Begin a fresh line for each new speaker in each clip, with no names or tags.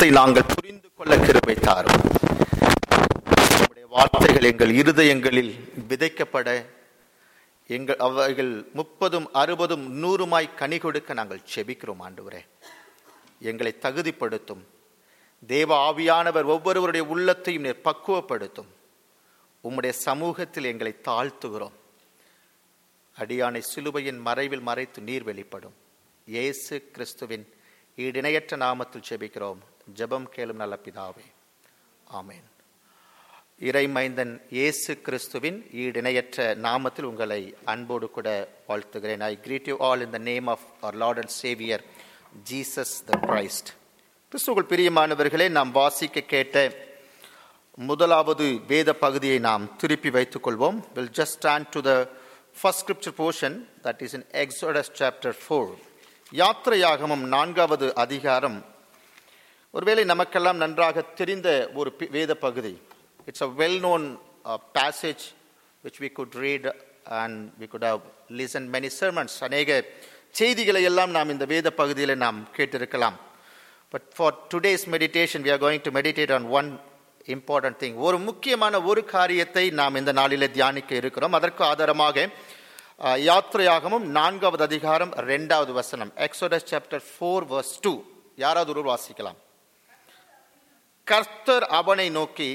வசனத்தை நாங்கள் புரிந்து கொள்ள கிருபை தாரும் உம்முடைய வார்த்தைகள் எங்கள் இருதயங்களில் விதைக்கப்பட எங்கள் அவைகள் முப்பதும் அறுபதும் நூறுமாய் கனி கொடுக்க நாங்கள் செபிக்கிறோம் ஆண்டவரே எங்களை தகுதிப்படுத்தும் தேவ ஆவியானவர் ஒவ்வொருவருடைய உள்ளத்தையும் நீர் பக்குவப்படுத்தும் உம்முடைய சமூகத்தில் எங்களை தாழ்த்துகிறோம் அடியானை சிலுவையின் மறைவில் மறைத்து நீர் வெளிப்படும் இயேசு கிறிஸ்துவின் ஈடிணையற்ற நாமத்தில் செபிக்கிறோம் ஜெபம் கேளும் நல்ல பிதாவே ஆமென் இறைமைந்தன் இயேசு கிறிஸ்துவின் ஈடிணையற்ற நாமத்தில் உங்களை அன்போடு கூட வாழ்த்துகிறேன் I greet you all in the name of our lord and saviour Jesus the Christ கிறிஸ்துவுக்குள் பிரியமானவர்களே நாம் வாசிக்க கேட்ட முதலாவது வேத பகுதியை நாம் திருப்பி வைத்துக் கொள்வோம் will just stand to the first scripture portion that is in Exodus chapter four யாத்திரையாகமம் நான்காவது அதிகாரம் ஒருவேளை நமக்கெல்லாம் நன்றாக தெரிந்த ஒரு பி- வேத பகுதி it's a well known passage which we could read and we could have listen many sermons அநேக செய்திகளை எல்லாம் நாம் இந்த வேத பகுதியில் நாம் கேட்டிருக்கலாம் but for today's meditation we are going to meditate on one important thing ஒரு முக்கியமான ஒரு காரியத்தை நாம் இந்த நாளிலே தியானிக்க இருக்கிறோம் அதற்கு ஆதாரமாக அஹ், யாத்திரையாகமும் நான்காவது அதிகாரம் ரெண்டாவது வசனம் Exodus chapter four verse two யாராவது ஒருவர் வாசிக்கலாம் கர்த்தர் அவனை நோக்கி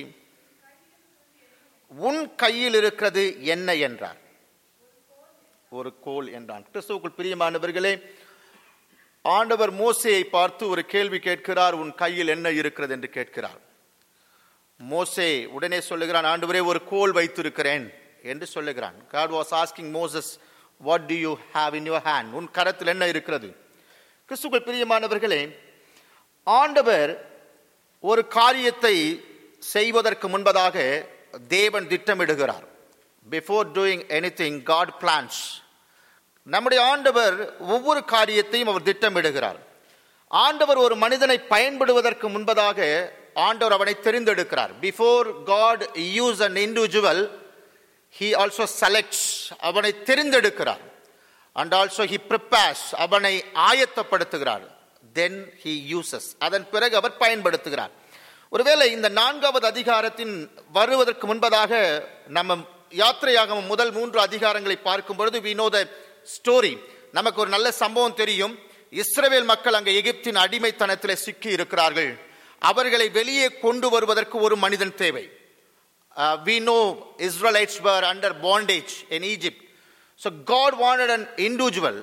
உன் கையில் இருக்கிறது என்ன என்றார் ஒரு கோல் என்றான் கிறிஸ்துவுக்குள் பிரியமானவர்களே ஆண்டவர் மோசேயை பார்த்து ஒரு கேள்வி கேட்கிறார் உன் கையில் என்ன இருக்கிறது என்று கேட்கிறார் மோசே உடனே சொல்லுகிறான் ஆண்டவரே ஒரு கோல் வைத்திருக்கிறேன் என்று சொல்லுகிறான் God was asking Moses what do you have in your hand உன் கரத்தில் என்ன இருக்கிறது கிறிஸ்துக்குள் பிரியமானவர்களே ஆண்டவர் ஒரு காரியத்தை செய்வதற்கு முன்பதாக தேவன் திட்டமிடுகிறார் before doing anything God plans நம்முடைய ஆண்டவர் ஒவ்வொரு காரியத்தையும் அவர் திட்டமிடுகிறார் ஆண்டவர் ஒரு மனிதனை பயன்படுவதற்கு முன்பதாக ஆண்டவர் அவனை தெரிந்தெடுக்கிறார் before God use an individual he also selects அவனை தெரிந்தெடுக்கிறார் அண்ட் ஆல்சோ ஹி ப்ரிப்பேர்ஸ் அவனை ஆயத்தப்படுத்துகிறார் தென் ஹி யூசஸ் அதன் பிறகு அவர் பயன்படுத்துகிறார் ஒருவேளை இந்த நான்காவது அதிகாரத்தின் வருவதற்கு முன்பதாக நம்ம யாத்திரையாக முதல் மூன்று அதிகாரங்களை பார்க்கும் பொழுது we know the ஸ்டோரி நமக்கு ஒரு நல்ல சம்பவம் தெரியும் இஸ்ரவேல் மக்கள் அங்கே எகிப்தின் அடிமைத்தனத்திலே சிக்கி இருக்கிறார்கள் அவர்களை வெளியே கொண்டு வருவதற்கு ஒரு மனிதன் தேவை Uh, we know Israelites were under bondage in Egypt. So God wanted an individual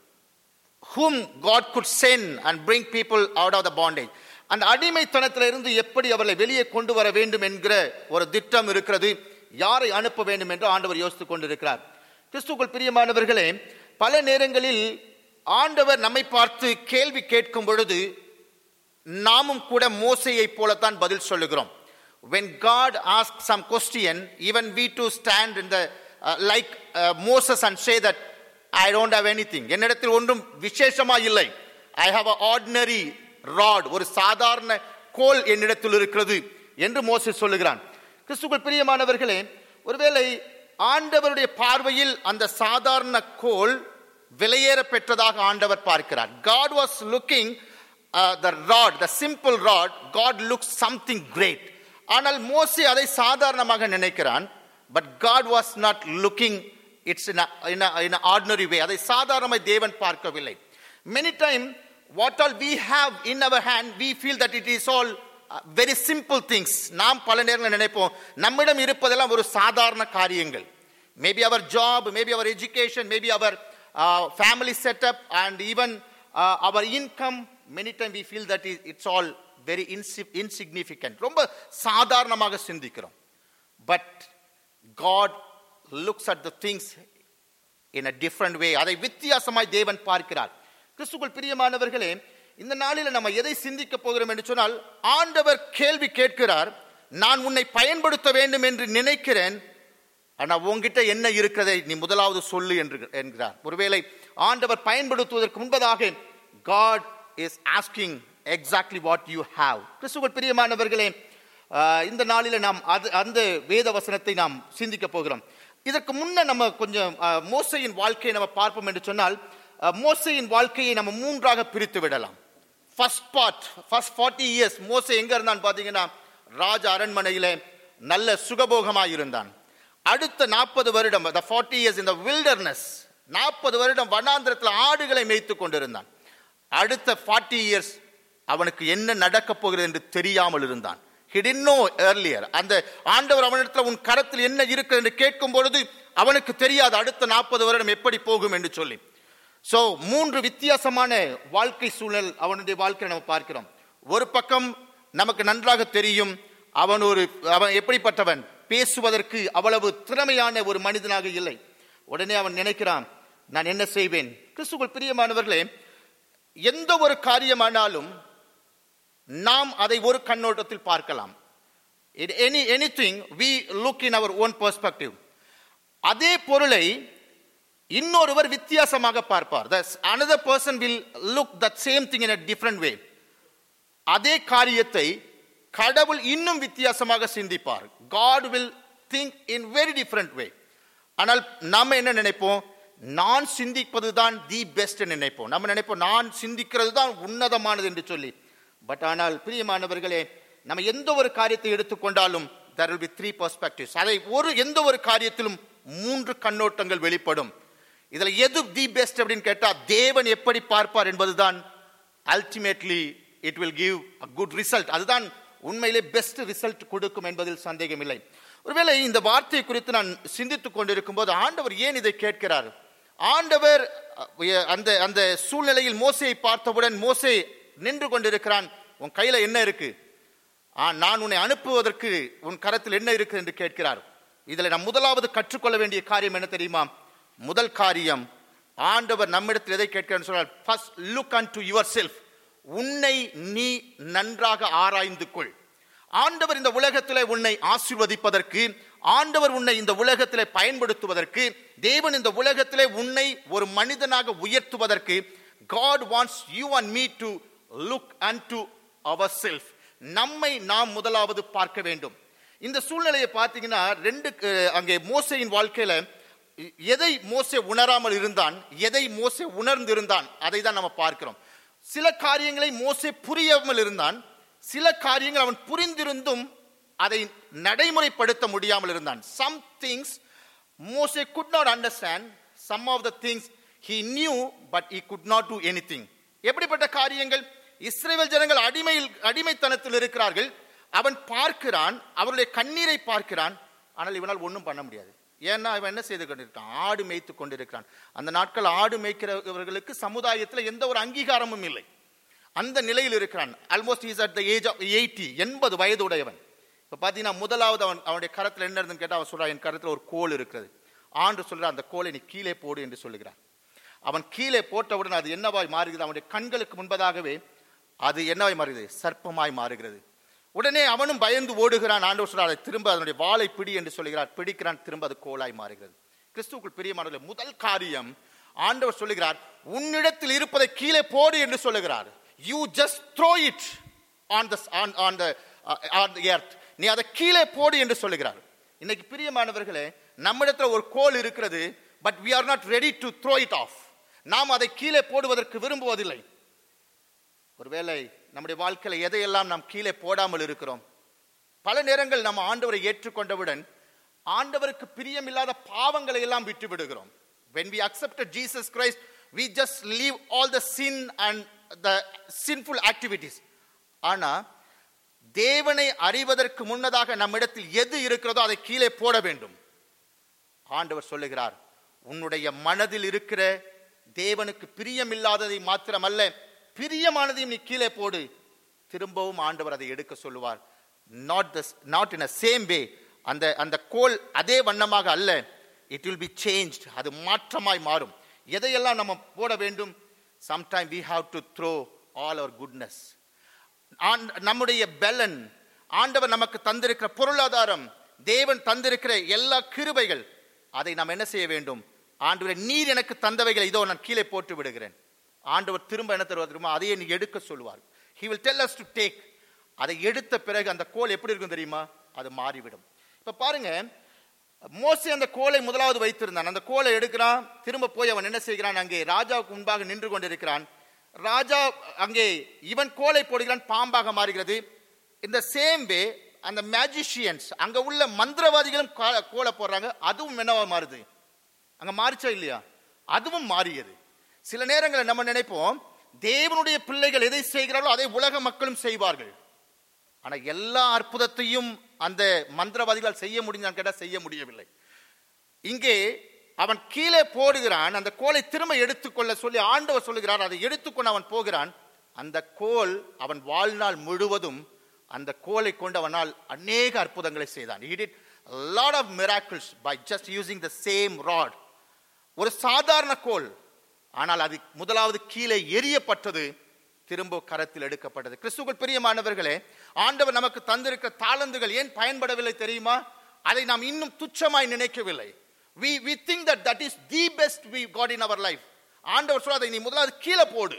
whom God could send and bring people out of the bondage. அந்த அடிமைத்தனத்திலிருந்து எப்படி அவர்களை வெளியே கொண்டு வர வேண்டும் என்கிற ஒரு திட்டம் இருக்கிறது யாரை அனுப்ப வேண்டும் என்று ஆண்டவர் யோசித்துக் கொண்டிருக்கிறார் கிறிஸ்துக்குள் பிரியமானவர்களே பல நேரங்களில் ஆண்டவர் நம்மை பார்த்து கேள்வி கேட்கும் பொழுது நாமும் கூட மோசையை போலத்தான் பதில் சொல்லுகிறோம் when god asks some question even we too stand in the uh, like uh, moses and say that i don't have anything என்னிடத்தில் ஒன்றும் விசேஷமா இல்லை i have a ordinary rod ஒரு சாதாரண கோல் என்னிடத்தில் இருக்கிறது என்று மோசே சொல்லுகிறான் கிறிஸ்துக்குள் பிரியமானவர்களே ஒருவேளை ஆண்டவருடைய பார்வையில் அந்த சாதாரண கோல் விலையேற பெற்றதாக ஆண்டவர் பார்க்கிறார் God was looking uh, the rod, the simple rod, God looks something great. ஆனால் மோசே அதை சாதாரணமாக நினைக்கிறான் but God was not looking it's in in ordinary way அதை சாதாரணமாய் தேவன் பார்க்கவில்லை many time what all we have in our hand we feel that it is all very simple things நாம் பல நேரங்களில் நினைப்போம் நம்மிடம் இருப்பதெல்லாம் ஒரு சாதாரண காரியங்கள் maybe our job maybe our education maybe our family setup and even our income many time we feel that is it's all very insignificant ரொம்ப சாதாரணமாக சிந்திக்கிறோம் but God looks at the things in a different way அதை வித்தியாசமாய் தேவன் பார்க்கிறார் கிறிஸ்துக்குள் பிரியமானவர்களே இந்த நாளில் நம்ம எதை சிந்திக்க போகிறோம் என்று சொன்னால் ஆண்டவர் கேள்வி கேட்கிறார் நான் உன்னை பயன்படுத்த வேண்டும் என்று நினைக்கிறேன் ஆனா உன்கிட்ட என்ன இருக்கிறதை நீ முதலாவது சொல்லு என்று என்கிறார் ஒருவேளை ஆண்டவர் பயன்படுத்துவதற்கு முன்பதாக God is asking exactly what you have கிறிஸ்துவ பிரியமானவர்களே ஆஹ், இந்த நாளில் நாம் அது அந்த வேத வசனத்தை நாம் சிந்திக்க போகிறோம் இதற்கு முன்ன நம்ம கொஞ்சம் ஆஹ், மோசையின் வாழ்க்கையை நம்ம பார்ப்போம் என்று சொன்னால் ஆஹ், மோசையின் வாழ்க்கையை நம்ம மூன்றாக பிரித்து விடலாம் first part first forty years மோசே எங்க இருந்தான் பாத்தீங்கன்னா ராஜ அரண்மனையிலே நல்ல சுகபோகமாய் இருந்தான் அடுத்த நாற்பது வருடம் the ஃபார்ட்டி இயர்ஸ் இந்த wilderness நாற்பது வருடம் வனாந்திரத்தில் ஆடுகளை மேய்த்து கொண்டிருந்தான் அடுத்த ஃபார்ட்டி இயர்ஸ் அவனுக்கு என்ன நடக்கப் போகிறது என்று தெரியாமல் இருந்தான் he didn't know earlier அந்த ஆண்டவர் அவனிடத்தில் உன் கரத்தில் என்ன இருக்கு என்று கேட்கும் பொழுது அவனுக்கு தெரியாது அடுத்த நாற்பது வருடம் எப்படி போகும் என்று சொல்லி சோ மூன்று வித்தியாசமான வாழ்க்கை சூழல் அவனுடைய வாழ்க்கையை நம்ம பார்க்கிறோம் ஒரு பக்கம் நமக்கு நன்றாக தெரியும் அவன் ஒரு அவன் எப்படிப்பட்டவன் பேசுவதற்கு அவ்வளவு திறமையான ஒரு மனிதனாக இல்லை உடனே அவன் நினைக்கிறான் நான் என்ன செய்வேன் கிறிஸ்துக்குள் பிரியமானவர்களே எந்த ஒரு காரியமானாலும் நாம் அதை ஒரு கண்ணோட்டத்தில் பார்க்கலாம் any anything we look in our own perspective அதே பொருளை இன்னொருவர் வித்தியாசமாக பார்ப்பார் another person will look that same thing in a different way அதே காரியத்தை கடவுள் இன்னும் வித்தியாசமாக சிந்திப்பார் God will think in very different way ஆனால் நாம என்ன நினைப்போம் நான் சிந்திப்பது தான் தி பெஸ்ட் நினைப்போம் நம்ம நினைப்போம் நான் சிந்திக்கிறது தான் உன்னதமானது என்று சொல்லி பட் ஆனால் பிரியமானவர்களே நம்ம எந்த ஒரு காரியத்தை எடுத்துக்கொண்டாலும் there will be three perspectives அதை ஒரு எந்த ஒரு காரியத்திலும் மூன்று கண்ணோட்டங்கள் வெளிப்படும் இதுல எது தி பெஸ்ட் அப்படின்னு கேட்டா தேவன் எப்படி பார்ப்பார் என்பதுதான் ultimately it will give a good result அதுதான் உண்மையிலே பெஸ்ட் ரிசல்ட் கொடுக்கும் என்பதில் சந்தேகம் இல்லை ஒருவேளை இந்த வார்த்தை குறித்து நான் சிந்தித்துக் கொண்டிருக்கும் போது ஆண்டவர் ஏன் இதை கேட்கிறார் ஆண்டவர் அஹ், அந்த அந்த சூழ்நிலையில் மோசையை பார்த்தவுடன் மோசே நின்று கொண்டிருக்கிறான் உன் கையில என்ன இருக்கு ஆ, நான் உன்னை அனுப்புவதற்கு உன் கரத்தில் என்ன இருக்கு என்று கேட்கிறார் இதில் நாம் முதலாவது கற்றுக்கொள்ள வேண்டிய காரியம் என்ன தெரியுமா முதல் காரியம் ஆண்டவர் நம்மிடத்தில் எதை கேட்கிறார் சொன்னால் first look unto yourself உன்னை நீ நன்றாக ஆராய்ந்து கொள் ஆண்டவர் இந்த உலகத்திலே உன்னை ஆசீர்வதிப்பதற்கு ஆண்டவர் உன்னை இந்த உலகத்திலே பயன்படுத்துவதற்கு தேவன் இந்த உலகத்திலே உன்னை ஒரு மனிதனாக உயர்த்துவதற்கு God wants you and me to look unto ourselves நம்மை நாம் முதலாவது பார்க்க வேண்டும் இந்த சூழ்நிலையை பார்த்தீங்கன்னா ரெண்டு அஹ், அங்கே மோசையின் வாழ்க்கையில எ- எதை மோசே உணராமல் இருந்தான் எதை மோசே உணர்ந்திருந்தான் அதை தான் நம்ம பார்க்கிறோம் சில காரியங்களை மோசே புரியாமல் இருந்தான் சில காரியங்கள் அவன் புரிந்திருந்தும் அதை நடைமுறைப்படுத்த முடியாமல் இருந்தான் சம் திங்ஸ் மோசே could not understand some of the things he knew but he could not do anything எப்படிப்பட்ட காரியங்கள் இஸ்ரேல் ஜனங்கள் அடிமையில் அடிமைத்தனத்தில் இருக்கிறார்கள் அவன் பார்க்கிறான் அவருடைய கண்ணீரை பார்க்கிறான் ஆனால் இவனால் ஒன்றும் பண்ண முடியாது ஏன்னா அவன் என்ன செய்து கொண்டிருக்கான் ஆடு மேய்த்து கொண்டிருக்கிறான் அந்த நாட்கள் ஆடு மேய்க்கிறவர்களுக்கு சமுதாயத்தில் எந்த ஒரு அங்கீகாரமும் இல்லை அந்த நிலையில் இருக்கிறான் almost is at the age of eighty எண்பது வயது உடையவன் இப்போ பார்த்தீங்கன்னா முதலாவது அவன் அவனுடைய கரத்தில் என்ன இருந்துன்னு கேட்டால் அவன் சொல்றான் என் கரத்தில் ஒரு கோல் இருக்கிறது ஆண்டு சொல்றான் அந்த கோலை நீ கீழே போடு என்று சொல்லுகிறான் அவன் கீழே போட்டவுடன் அது என்னவாய் மாறுகிறது அவனுடைய கண்களுக்கு முன்பதாகவே அது என்னவாய் மாறுகிறது சர்ப்பமாய் மாறுகிறது உடனே அவனும் பயந்து ஓடுகிறான் ஆண்டவர் சொல்றார் அதை திரும்ப அதனுடைய வாளை பிடி என்று சொல்லுகிறார் பிடிக்கிறான் திரும்ப அது கோலாய் மாறுகிறது கிறிஸ்துவுக்குள் பிரியமானவர்களே முதல் காரியம் ஆண்டவர் சொல்லுகிறார் உன்னிடத்தில் இருப்பதை கீழே போடு என்று சொல்லுகிறார் you just throw it on the on on the on the earth நீ அதை கீழே போடு என்று சொல்லுகிறார் இன்னைக்கு பிரியமானவர்களே நம்மிடத்துல ஒரு கோல் இருக்கிறது but we are not ready to throw it off நாம் அதை கீழே போடுவதற்கு விரும்புவதில்லை ஒருவேளை நம்முடைய வாழ்க்கையில எதையெல்லாம் நாம் கீழே போடாமல் இருக்கிறோம் பல நேரங்கள் நம்ம ஆண்டவரை ஏற்றுக்கொண்டவுடன் ஆண்டவருக்கு பிரியமில்லாத பாவங்களை எல்லாம் விட்டு விடுகிறோம் when we accepted jesus christ we just leave all the sin and the sinful activities ஆனா தேவனை அறிவதற்கு முன்னதாக நம்மிடத்தில் எது இருக்கிறதோ அதை கீழே போட வேண்டும் ஆண்டவர் சொல்லுகிறார் உன்னுடைய மனதில் இருக்கிற தேவனுக்கு பிரியமில்லாததை மாத்திரமல்ல பிரியமானதையும் நீ கீழே போடு திரும்பவும் ஆண்டவர் அதை எடுக்க சொல்லுவார் not the not in a same way அந்த அந்த கோல் அதே வண்ணமாக அல்ல இட் வில் பி சேஞ்ச் அது மாற்றமாய் மாறும் எதையெல்லாம் நம்ம போட வேண்டும் sometime we have to throw all our goodness ஆண்ட- நம்முடைய பெலன் ஆண்டவர் நமக்கு தந்திருக்கிற பொருளாதாரம் தேவன் தந்திருக்கிற எல்லா கிருபைகள் அதை நாம் என்ன செய்ய வேண்டும் ஆண்டவரே நீர் எனக்கு தந்தவைகள் இதோ நான் கீழே போட்டு விடுகிறேன் ஆண்டவர் திரும்ப என்ன தருவார் தெரியுமா அதையே நீ எடுக்க சொல்லுவார் he will tell us to take அதை எடுத்த பிறகு அந்த கோல் எப்படி இருக்கும் தெரியுமா அது மாறிவிடும் இப்ப பாருங்க மோசே அந்த கோலை முதலாவது வைத்திருந்தான் அந்த கோலை எடுக்கிறான் திரும்ப போய் அவன் என்ன செய்கிறான் அங்கே ராஜாவுக்கு முன்பாக நின்று கொண்டிருக்கிறான் ராஜா அங்கே இவன் கோலை போடுகிறான் பாம்பாக மாறுகிறது இந்த சேம் வே அந்த மேஜிஷியன்ஸ் அங்க உள்ள மந்திரவாதிகளும் கா- கோலை போடுறாங்க அதுவும் என்னவா மாறுது அங்க மாறிச்சா இல்லையா அதுவும் மாறியது சில நேரங்களில் நம்ம நினைப்போம் தேவனுடைய பிள்ளைகள் எதை செய்கிறார்களோ அதை உலக மக்களும் செய்வார்கள் ஆனா எல்லா அற்புதத்தையும் அந்த மந்திரவாதிகளால் செய்ய முடிஞ்சான்னு கேட்டா செய்ய முடியவில்லை இங்கே அவன் கீழே போடுகிறான் அந்த கோலை திரும்ப எடுத்துக்கொள்ள சொல்லி ஆண்டவர் சொல்லுகிறார் அதை எடுத்துக்கொண்டு அவன் போகிறான் அந்த கோல் அவன் வாழ்நாள் முழுவதும் அந்த கோலை கொண்டு அவனால் அநேக அற்புதங்களை செய்தான் he did a lot of miracles by just using the same rod ஒரு சாதாரண கோல் ஆனால் அது முதலாவது கீழே எரியப்பட்டது திரும்ப கரத்தில் எடுக்கப்பட்டது கிறிஸ்துவுக்குள் பிரியமானவர்களே ஆண்டவர் நமக்கு தந்திருக்கிற தாளந்துகள் ஏன் பயன்படவில்லை தெரியுமா அதை நாம் இன்னும் துச்சமாய் நினைக்கவில்லை we we think that that is the best we got in our life ஆண்டவர் சொல்ல அதை நீ முதலாவது கீழே போடு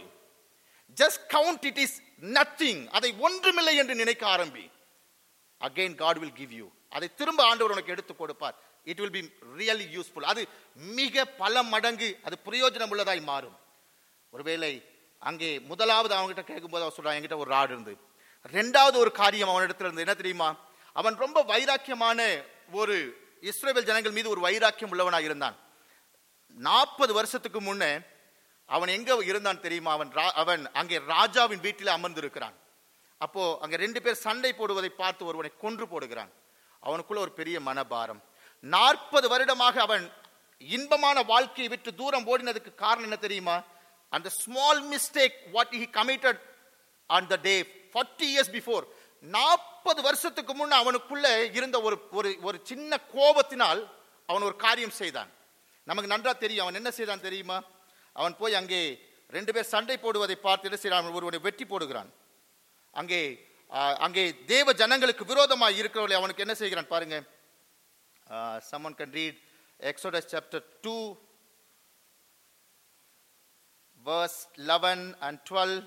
just count it is nothing அதை ஒன்றுமில்லை என்று நினைக்க ஆரம்பி again God will give you அதை திரும்ப ஆண்டவர் உனக்கு எடுத்து கொடுப்பார் it will be really useful அது மிக பல மடங்கு அது பிரயோஜனம் உள்ளதாய் மாறும் ஒருவேளை அங்கே முதலாவது அவன்கிட்ட கேட்கும்போது அவன் சொல்றான் என்கிட்ட ஒரு ராடு இருந்து ரெண்டாவது ஒரு காரியம் அவனிடத்துல இருந்து என்ன தெரியுமா அவன் ரொம்ப வைராக்கியமான ஒரு இஸ்ரேல் ஜனங்கள் மீது ஒரு வைராக்கியம் உள்ளவனாக இருந்தான் நாற்பது வருஷத்துக்கு முன்னே அவன் எங்க இருந்தான் தெரியுமா அவன் ரா- அவன் அங்கே ராஜாவின் வீட்டில் அமர்ந்திருக்கிறான் அப்போ அங்க ரெண்டு பேர் சண்டை போடுவதை பார்த்து ஒருவனை கொன்று போடுகிறான் அவனுக்குள்ள ஒரு பெரிய மனபாரம் நாற்பது வருடமாக அவன் இன்பமான வாழ்க்கையை விட்டு தூரம் ஓடினதுக்கு காரணம் என்ன தெரியுமா அந்த small mistake what he committed on the day forty years before நாற்பது வருஷத்துக்கு முன்ன அவனுக்குள்ள இருந்த ஒரு ஒரு ஒரு சின்ன கோபத்தினால் அவன் ஒரு காரியம் செய்தான் நமக்கு நன்றா தெரியும் அவன் என்ன செய்தான் தெரியுமா அவன் போய் அங்கே ரெண்டு பேர் சண்டை போடுவதை பார்த்து என்ன செய்கிறான் அவன் ஒருவனை வெட்டி போடுகிறான் அங்கே ஆ, அங்கே தேவ ஜனங்களுக்கு விரோதமாக இருக்கிறவர்களை அவனுக்கு என்ன செய்கிறான் பாருங்க someone can read Exodus chapter two verse 11 and 12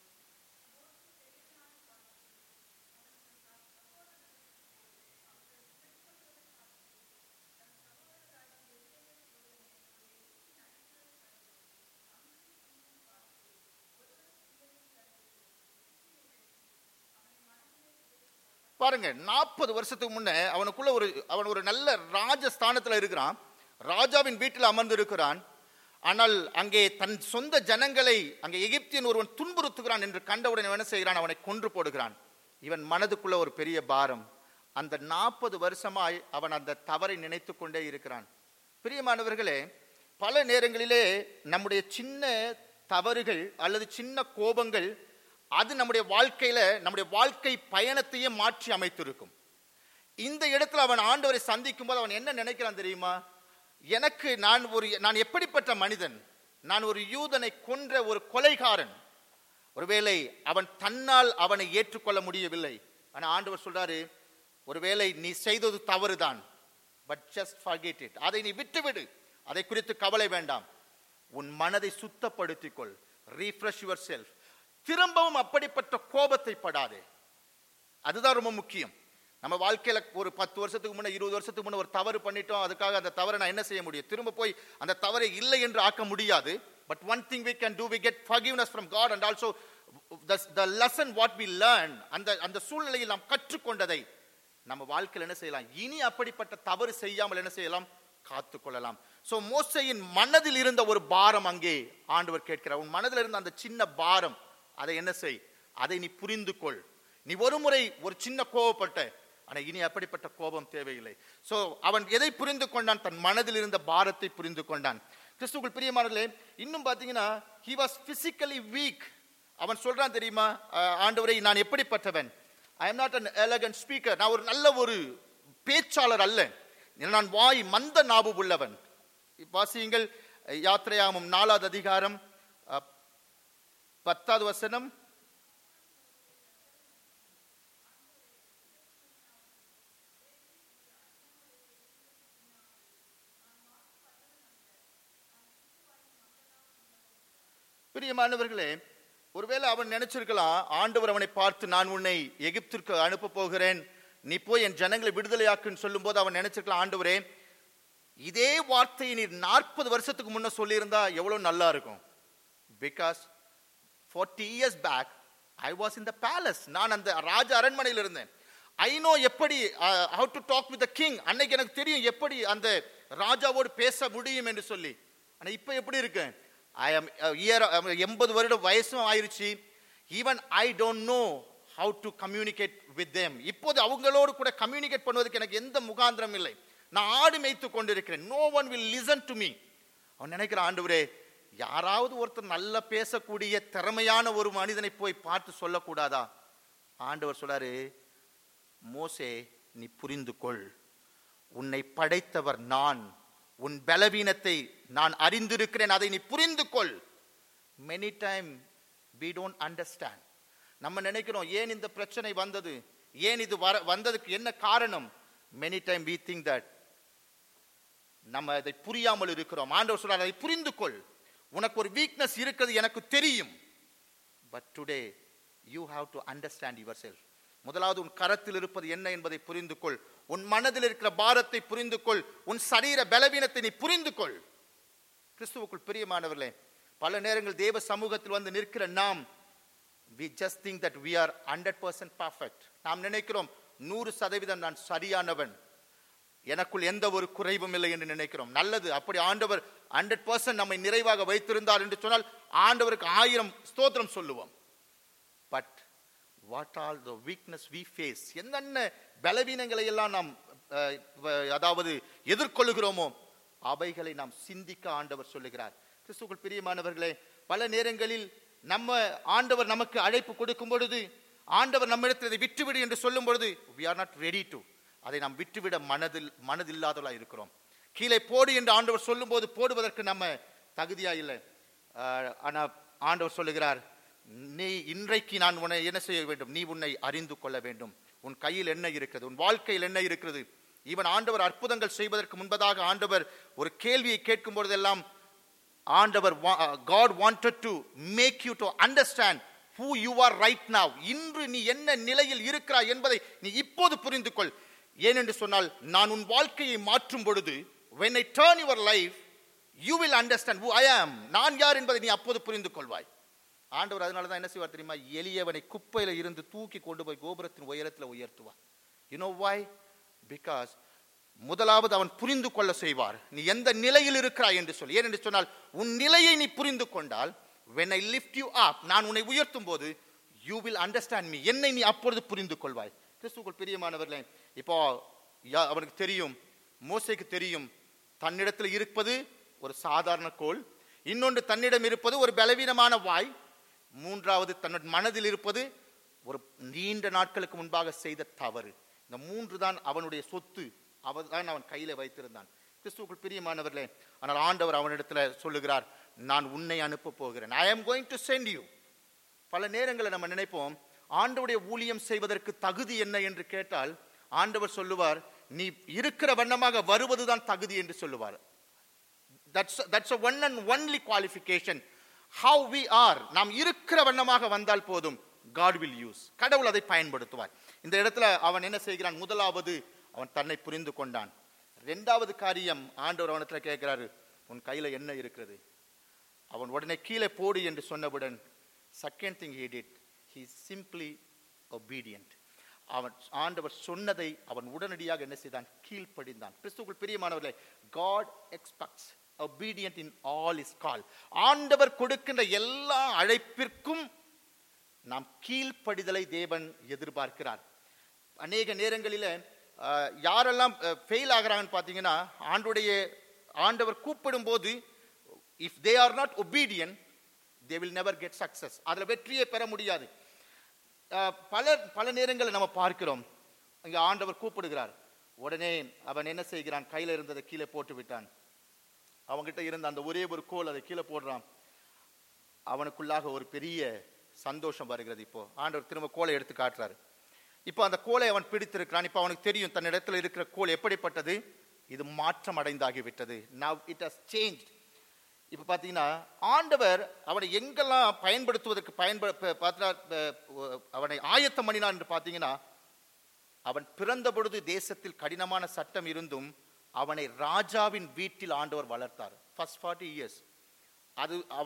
பாருங்க நாற்பது வருஷத்துக்கு முன்ன அவனுக்குள்ள ஒரு அவன் ஒரு நல்ல ராஜஸ்தானத்துல இருக்கிறான் ராஜாவின் வீட்டில் அமர்ந்து இருக்கிறான் ஆனால் அங்கே தன் சொந்த ஜனங்களை அங்கே எகிப்தியன் ஒருவன் துன்புறுத்துகிறான் என்று கண்டவுடன் இவன் என்ன செய்கிறான் அவனை கொன்று போடுகிறான் இவன் மனதுக்குள்ள ஒரு பெரிய பாரம் அந்த நாற்பது வருஷமாய் அவன் அந்த தவறை நினைத்து கொண்டே இருக்கிறான் பிரியமானவர்களே பல நேரங்களிலே நம்முடைய சின்ன தவறுகள் அல்லது சின்ன கோபங்கள் அது நம்முடைய வாழ்க்கையில நம்முடைய வாழ்க்கை பயணத்தையே மாற்றி அமைத்திருக்கும் இந்த இடத்துல அவன் ஆண்டவரை சந்திக்கும் போது அவன் என்ன நினைக்கிறான் தெரியுமா எனக்கு நான் ஒரு நான் எப்படிப்பட்ட மனிதன் நான் ஒரு யூதனை கொன்ற ஒரு கொலைகாரன் ஒருவேளை அவன் தன்னால் அவனை ஏற்றுக்கொள்ள முடியவில்லை ஆனா ஆண்டவர் சொல்றாரு ஒருவேளை நீ செய்தது தவறுதான் பட் ஜஸ்ட் forget it அதை நீ விட்டுவிடு அதை குறித்து கவலை வேண்டாம் உன் மனதை சுத்தப்படுத்திக் கொள் ரீஃப்ரெஷ் யுவர் செல்ஃப் திரும்பவும் அப்படிப்பட்ட கோபத்தை படாதே அதுதான் ரொம்ப முக்கியம் நம்ம வாழ்க்கையில ஒரு பத்து வருஷத்துக்கு முன்ன இருபது வருஷத்துக்கு முன்ன ஒரு தவறு பண்ணிட்டோம் அதுக்காக அந்த தவறை நான் என்ன செய்ய முடியும் திரும்ப போய் அந்த தவறை இல்லை என்று ஆக்க முடியாது but one thing we can do we get forgiveness from god and also the, the lesson what we learn அந்த அந்த சூழ்நிலையில் நாம் கற்றுக்கொண்டதை நம்ம வாழ்க்கையில் என்ன செய்யலாம் இனி அப்படிப்பட்ட தவறு செய்யாமல் என்ன செய்யலாம் காத்து கொள்ளலாம் சோ மோசையின் மனதில் இருந்த ஒரு பாரம் அங்கே ஆண்டவர் கேட்கிறார் உன் மனதில் இருந்த அந்த சின்ன பாரம் அதை என்ன செய் அதை நீ புரிந்து கொள் நீ ஒரு முறை ஒரு சின்ன கோபப்பட்ட ஆனா இனி அப்படிப்பட்ட கோபம் தேவையில்லை சோ அவன் எதை புரிந்து கொண்டான் தன் மனதில் இருந்த பாரத்தை புரிந்து கொண்டான் கிறிஸ்துக்குள் பிரியமானங்களே இன்னும் பாத்தீங்கன்னா he was physically weak அவன் சொல்றான் தெரியுமா அஹ், ஆண்டவரை நான் எப்படிப்பட்டவன் I am not an elegant speaker நான் ஒரு நல்ல ஒரு பேச்சாளர் அல்ல நான் வாய் மந்த நாபு உள்ளவன் வாசியுங்கள் யாத்திரையாமம் நாலாவது அதிகாரம் அஹ், பத்தாவது வசனம் பிரியமானவர்களே ஒருவேளை அவன் நினைச்சிருக்கலாம் ஆண்டவர் அவனை பார்த்து நான் உன்னை எகிப்திற்கு அனுப்ப போகிறேன் நீ போய் என் ஜனங்களை விடுதலையாக்குன்னு சொல்லும்போது அவன் நினைச்சிருக்கலாம் ஆண்டவரே இதே வார்த்தையை நீர் நாற்பது வருஷத்துக்கு முன்ன சொல்லியிருந்தா எவ்வளவு நல்லா இருக்கும் because forty years back I was in the palace நான் அந்த ராஜ அரண்மனையில் இருந்தேன் ஐ நோ எப்படி how to talk with the king அன்னைக்கு எனக்கு தெரியும் எப்படி அந்த ராஜாவோடு பேச முடியும் என்று சொல்லி ஆனா இப்போ எப்படி இருக்கேன் ஐ am இயர் எண்பது வருடம் வயசும் ஆயிருச்சு even I don't know how to communicate with them இப்போது அவங்களோடு கூட கம்யூனிகேட் பண்ணுவதற்கு எனக்கு எந்த முகாந்திரம் இல்லை நான் ஆடு மேய்த்து கொண்டிருக்கிறேன் no one will listen to me அவன் நினைக்கிறான் ஆண்டவரே யாராவது ஒருத்தர் நல்லா பேசக்கூடிய திறமையான ஒரு மனிதனை போய் பார்த்து சொல்லக்கூடாதா ஆண்டவர் சொல்றாரு மோசே நீ புரிந்து கொள் உன்னை படைத்தவர் நான் உன் பலவீனத்தை நான் அறிந்திருக்கிறேன் அதை நீ புரிந்து கொள் many time we don't understand நம்ம நினைக்கிறோம் ஏன் இந்த பிரச்சனை வந்தது ஏன் இது வர வந்ததுக்கு என்ன காரணம் many time we think that நம்ம அதை புரியாமல் இருக்கிறோம் ஆண்டவர் சொல்றார் அதை புரிந்து கொள் உனக்கு ஒரு வீக்னஸ் இருக்கிறது எனக்கு தெரியும் but today you have to understand yourself முதலாவது உன் கரத்தில் இருப்பது என்ன என்பதை புரிந்து கொள் உன் மனதில் இருக்கிற பாரத்தை புரிந்து கொள் உன் சரீர பலவீனத்தை நீ புரிந்து கொள் கிறிஸ்துவுக்குள் பிரியமானவர்களே பல நேரங்கள் தேவ சமூகத்தில் வந்து நிற்கிற நாம் we just think that we are 100% perfect நாம் நினைக்கிறோம் நூறு சதவீதம் நான் சரியானவன் எனக்குள் எந்த ஒரு குறைவும் இல்லை என்று நினைக்கிறோம் நல்லது அப்படி ஆண்டவர் ஹண்ட்ரட் பர்சன்ட் நம்மை நிறைவாக வைத்திருந்தார் என்று சொன்னால் ஆண்டவருக்கு ஆயிரம் ஸ்தோத்திரம் சொல்லுவோம் but what all the weakness we face என்னென்ன பலவீனங்களை எல்லாம் நாம் அஹ், வ- அதாவது எதிர்கொள்ளுகிறோமோ அவைகளை நாம் சிந்திக்க ஆண்டவர் சொல்லுகிறார் கிறிஸ்துக்குள் பிரியமானவர்களே பல நேரங்களில் நம்ம ஆண்டவர் நமக்கு அழைப்பு கொடுக்கும் பொழுது ஆண்டவர் நம்மிடத்தில் இதை விட்டுவிடு என்று சொல்லும் பொழுது we are not ready to அதை நாம் விட்டுவிட மனதில் மனதில்லாதவர்களாக இருக்கிறோம் கீழே போடு என்று ஆண்டவர் சொல்லும்போது போடுவதற்கு நம்ம தகுதியா இல்லை ஆஹ், ஆனா ஆண்டவர் சொல்லுகிறார் நீ இன்றைக்கு நான் உன்னை என்ன செய்ய வேண்டும் நீ உன்னை அறிந்து கொள்ள வேண்டும் உன் கையில் என்ன இருக்கிறது உன் வாழ்க்கையில் என்ன இருக்கிறது இவன் ஆண்டவர் அற்புதங்கள் செய்வதற்கு முன்பதாக ஆண்டவர் ஒரு கேள்வியை கேட்கும் பொழுதெல்லாம் ஆண்டவர் God wanted to make you to understand who you are right now இன்று நீ என்ன நிலையில் இருக்கிறாய் என்பதை நீ இப்போது புரிந்து கொள் ஏனென்று சொன்னால் நான் உன் வாழ்க்கையை மாற்றும் பொழுது when I turn your life you will understand who I am நான் யார் என்பதை நீ அப்போது புரிந்து கொள்வாய் ஆண்டவர் அதனால தான் என்ன செய்வார் தெரியுமா எளியவனை குப்பையில இருந்து தூக்கி கொண்டு போய் கோபுரத்தின் உயரத்தில் உயர்த்துவார் you know why because முதலாவது அவன் புரிந்து கொள்ள செய்வார் நீ எந்த நிலையில் இருக்கிறாய் என்று சொல்லி ஏனென்று சொன்னால் உன் நிலையை நீ புரிந்து கொண்டால் when I lift you up நான் உன்னை உயர்த்தும் போது you will understand me என்னை நீ அப்பொழுது புரிந்து கொள்வாய் கிறிஸ்துக்குள் பிரியமானவர்களே இப்போ யா- அவனுக்கு தெரியும் மோசைக்கு தெரியும் தன்னிடத்தில் இருப்பது ஒரு சாதாரண கோல் இன்னொன்று தன்னிடம் இருப்பது ஒரு பலவீனமான வாய் மூன்றாவது தன்னோட மனதில் இருப்பது ஒரு நீண்ட நாட்களுக்கு முன்பாக செய்த தவறு இந்த மூன்று தான் அவனுடைய சொத்து அவன் தான் அவன் கையில வைத்திருந்தான் கிறிஸ்துவுக்குள் பிரியமானவர்களே ஆனால் ஆண்டவர் அவனிடத்துல சொல்லுகிறார் நான் உன்னை அனுப்ப போகிறேன் ஐ am going to send you பல நேரங்களில் நம்ம நினைப்போம் ஆண்டவருடைய ஊழியம் செய்வதற்கு தகுதி என்ன என்று கேட்டால் ஆண்டவர் சொல்லுவார் நீ இருக்கிற வண்ணமாக வருவதுதான் தகுதி என்று சொல்லுவார் that's that's a one and only qualification how we are நாம் இருக்கிற வண்ணமாக வந்தால் போதும் காட் வில் யூஸ் கடவுள் அதை பயன்படுத்துவார் இந்த இடத்துல அவன் என்ன செய்கிறான் முதலாவது அவன் தன்னை புரிந்து கொண்டான் ரெண்டாவது காரியம் ஆண்டவர் அவனத்துல கேட்கிறாரு உன் கையில என்ன இருக்கிறது அவன் உடனே கீழே போடு என்று சொன்னவுடன் second thing he did he simply obedient அவன் ஆண்டவர் சொன்னதை அவன் உடனடியாக என்ன செய்தான் கீழ்ப்படிந்தான் கிறிஸ்துக்குள் பிரியமானவர்களே God expects obedient in all is call ஆண்டவர் கொடுக்கின்ற எல்லா அழைப்பிற்கும் நாம் கீழ்ப்படிதலை தேவன் எதிர்பார்க்கிறார் அநேக நேரங்களில் அஹ், யாரெல்லாம் ஃபெயில் ஆகுறாங்கன்னு பார்த்தீங்கன்னா ஆண்டுடைய ஆண்டவர் கூப்பிடும் போது if they are not obedient they will never get success அதில் வெற்றியை பெற முடியாது அஹ், பல பல நேரங்களில் நம்ம பார்க்கிறோம் இங்கே ஆண்டவர் கூப்பிடுகிறார் உடனே அவன் என்ன செய்கிறான் கையில் இருந்ததை கீழே போட்டு விட்டான் அவன்கிட்ட இருந்த அந்த ஒரே ஒரு கோல் அதை கீழே போடுறான் அவனுக்குள்ளாக ஒரு பெரிய சந்தோஷம் வருகிறது இப்போ ஆண்டவர் திரும்ப கோலை எடுத்து காட்டுறாரு இப்போ அந்த கோலை அவன் பிடித்திருக்கிறான் இப்போ அவனுக்கு தெரியும் தன் இடத்துல இருக்கிற கோல் எப்படிப்பட்டது இது மாற்றம் அடைந்தாகிவிட்டது நவ் இட் ஹஸ் சேஞ்ச் இப்போ பார்த்தீங்கன்னா ஆண்டவர் அவனை எங்கெல்லாம் பயன்படுத்துவதற்கு பயன்பட ப- பார்த்தா ப- அவனை ஆயத்தம் பண்ணினான் என்று பார்த்தீங்கன்னா அவன் பிறந்த பொழுது தேசத்தில் கடினமான சட்டம் இருந்தும் அவனை ராஜாவின் வீட்டில் ஆண்டவர் வளர்த்தார் ஃபர்ஸ்ட் ஃபார்ட்டி இயர்ஸ் அது அவன்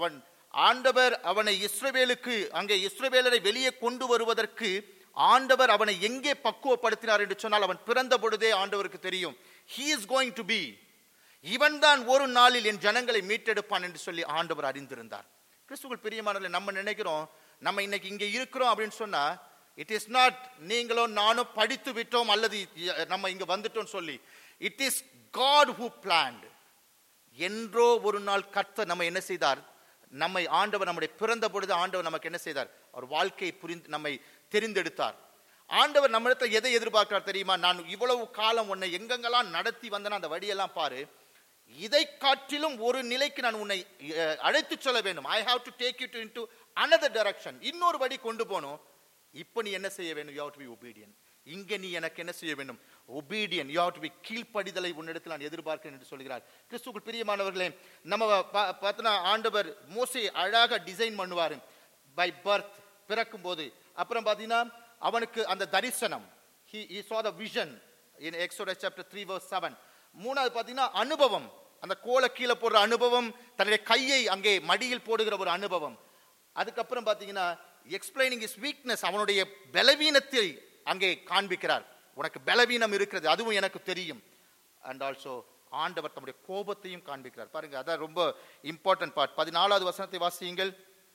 ஆண்டவர் அவனை இஸ்ரவேலுக்கு அங்கே இஸ்ரவேலரை வெளியே கொண்டு வருவதற்கு ஆண்டவர் அவனை எங்கே பக்குவப்படுத்தினார் என்று சொன்னால் அவன் பிறந்த பொழுதே ஆண்டவருக்கு தெரியும் he is going to be இவன் தான் ஒரு நாளில் என் ஜனங்களை மீட்டெடுப்பான் என்று சொல்லி ஆண்டவர் அறிந்திருந்தார் கிறிஸ்துவுக்குள் பிரியமானவர்களே நம்ம நினைக்கிறோம் நம்ம இன்னைக்கு இங்க இருக்கிறோம் அப்படின்னு சொன்னா இட் இஸ் நாட் நீங்களும் நானும் படித்து விட்டோம் அல்லது நம்ம இங்க வந்துட்டோம் சொல்லி it is God who planned என்றோ ஒரு நாள் கர்த்தர் நம்ம என்ன செய்தார் நம்மை ஆண்டவர் நம்முடைய பிறந்த பொழுது ஆண்டவர் நமக்கு என்ன செய்தார் அவர் வாழ்க்கையை புரிந்து நம்மை தெரிந்தெடுத்தார் ஆண்டவர் நம்மிடத்தில் எதை எதிர்பார்க்கிறார் தெரியுமா நான் இவ்வளவு காலம் உன்னை எங்கெங்கெல்லாம் நடத்தி வந்தேன் அந்த வழியெல்லாம் பாரு இதை காட்டிலும் ஒரு நிலைக்கு நான் உன்னை அஹ், அழைத்துச் செல்ல வேண்டும் I have to take you to into another direction இன்னொரு வழி கொண்டு போகணும் இப்போ நீ என்ன செய்ய வேண்டும் you have to be obedient இங்க நீ எனக்கு என்ன செய்ய வேண்டும் obedient you have to be கீழ்ப்படிதலை உன்னிடத்தில் நான் எதிர்பார்க்கிறேன் என்று சொல்கிறார் கிறிஸ்துக்குள் பிரியமானவர்களே நம்ம பா- பார்த்தோன்னா ஆண்டவர் மோசே அழகாக டிசைன் பண்ணுவார் பை பர்த் பிறக்கும் போது அப்புறம் பார்த்தீங்கன்னா அவனுக்கு அந்த தரிசனம் he he saw the vision in Exodus chapter 3 verse 7 மூணாவது பார்த்தீங்கன்னா அனுபவம் அந்த கோலை கீழே போடுற அனுபவம் தன்னுடைய கையை அங்கே மடியில் போடுகிற ஒரு அனுபவம் அதுக்கப்புறம் பார்த்தீங்கன்னா எக்ஸ்பிளைனிங் இஸ் வீக்னஸ் அவனுடைய பலவீனத்தை அங்கே காண்பிக்கிறார் உனக்கு பலவீனம் இருக்கிறது அதுவும் எனக்கு தெரியும் அண்ட் ஆல்சோ ஆண்டவர் தம்முடைய கோபத்தையும் காண்பிக்கிறார் பாருங்க அதான் ரொம்ப இம்பார்ட்டன்ட் பார்ட் பதினாலாவது வசனத்தை வாசியுங்கள்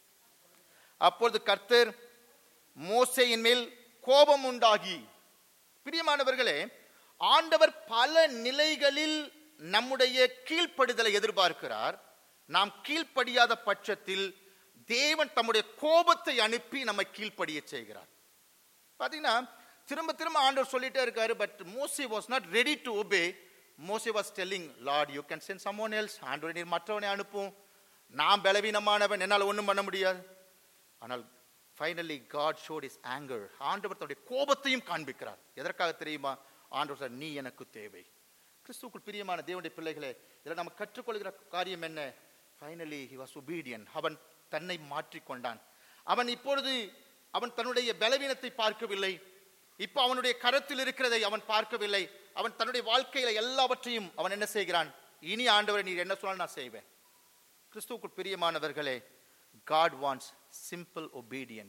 அப்பொழுது கர்த்தர் மோசேயின் மேல் கோபம் உண்டாகி பிரியமானவர்களே ஆண்டவர் பல நிலைகளில் நம்முடைய கீழ்ப்படுதலை எதிர்பார்க்கிறார் நாம் கீழ்ப்படியாத பட்சத்தில் தேவன் தம்முடைய கோபத்தை அனுப்பி நம்மை கீழ்ப்படிய செய்கிறார் பாத்தீங்கன்னா திரும்ப திரும்ப ஆண்டவர் சொல்லிட்டே இருக்காரு but Moses was not ready to obey Moses was telling Lord you can send someone else ஆண்டவர் நீர் மற்றவனை அனுப்பும் நான் பலவீனமானவன் என்னால் ஒன்றும் பண்ண முடியாது ஆனால் finally God showed his anger ஆண்டவர் தன்னுடைய கோபத்தையும் காண்பிக்கிறார் எதற்காக தெரியுமா ஆண்டவர் சார் நீ எனக்கு தேவை கிறிஸ்துக்குள் பிரியமான தேவனுடைய பிள்ளைகளே இதில் நம்ம கற்றுக்கொள்கிற காரியம் என்ன ஃபைனலி ஹி வாஸ் ஒபீடியன் அவன் தன்னை மாற்றிக்கொண்டான் அவன் இப்பொழுது அவன் தன்னுடைய பலவீனத்தை பார்க்கவில்லை இப்போ அவனுடைய கரத்தில் இருக்கிறதை அவன் பார்க்கவில்லை அவன் தன்னுடைய வாழ்க்கையில எல்லாவற்றையும் அவன் என்ன செய்கிறான் இனி ஆண்டவரை நீர் என்ன சொன்னால் நான் செய்வேன் கிறிஸ்துவுக்குள் பிரியமானவர்களே காட் வாண்ட்ஸ் சிம்பிள் ஒபீடியன்